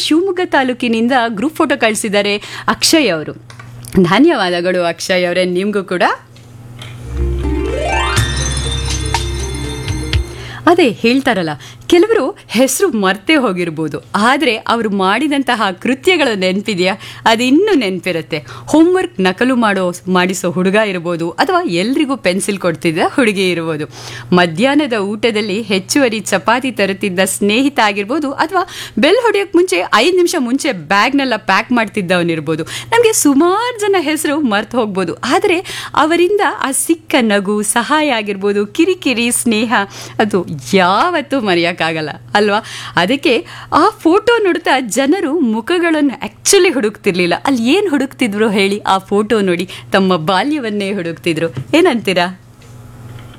ಶಿವಮೊಗ್ಗ ತಾಲೂಕಿನಿಂದ group photo ಕಳಿಸಿದ್ದಾರೆ ಅಕ್ಷಯ್ ಅವರು ಧನ್ಯವಾದಗಳು ಅಕ್ಷಯ್ ಅವರೇ ನಿಮಗೂ ಕೂಡ ಅದೇ ಹೇಳ್ತಾರಲ್ಲ ಕೆಲವರು ಹೆಸರು ಮರ್ತೇ ಹೋಗಿರ್ಬೋದು ಆದರೆ ಅವರು ಮಾಡಿದಂತಹ ಕೃತ್ಯಗಳು ನೆನಪಿದೆಯಾ ಅದು ಇನ್ನೂ ನೆನಪಿರುತ್ತೆ ಹೋಮ್ವರ್ಕ್ ನಕಲು ಮಾಡೋ ಮಾಡಿಸೋ ಹುಡುಗ ಇರ್ಬೋದು ಅಥವಾ ಎಲ್ರಿಗೂ ಪೆನ್ಸಿಲ್ ಕೊಡ್ತಿದ್ದ ಹುಡುಗಿ ಇರ್ಬೋದು ಮಧ್ಯಾಹ್ನದ ಊಟದಲ್ಲಿ ಹೆಚ್ಚುವರಿ ಚಪಾತಿ ತರುತ್ತಿದ್ದ ಸ್ನೇಹಿತ ಆಗಿರ್ಬೋದು ಅಥವಾ ಬೆಲ್ ಹೊಡೆಯೋಕ್ಕೆ ಮುಂಚೆ ಐದು ನಿಮಿಷ ಮುಂಚೆ ಬ್ಯಾಗ್ನೆಲ್ಲ ಪ್ಯಾಕ್ ಮಾಡ್ತಿದ್ದವನಿರ್ಬೋದು ನಮಗೆ ಸುಮಾರು ಜನ ಹೆಸರು ಮರ್ತು ಹೋಗ್ಬೋದು ಆದರೆ ಅವರಿಂದ ಆ ಸಿಕ್ಕ ನಗು ಸಹಾಯ ಆಗಿರ್ಬೋದು ಕಿರಿಕಿರಿ ಸ್ನೇಹ ಅದು ಯಾವತ್ತೂ ಮರೆಯೋಕ್ಕಾಗಲ್ಲ ಅಲ್ವಾ ಅದಕ್ಕೆ ಆ ಫೋಟೋ ನೋಡ್ತಾ ಜನರು ಮುಖಗಳನ್ನು ಆ್ಯಕ್ಚುಲಿ ಹುಡುಕ್ತಿರ್ಲಿಲ್ಲ ಅಲ್ಲಿ ಏನು ಹುಡುಕ್ತಿದ್ರು ಹೇಳಿ ಆ ಫೋಟೋ ನೋಡಿ ತಮ್ಮ ಬಾಲ್ಯವನ್ನೇ ಹುಡುಕ್ತಿದ್ರು ಏನಂತೀರಾ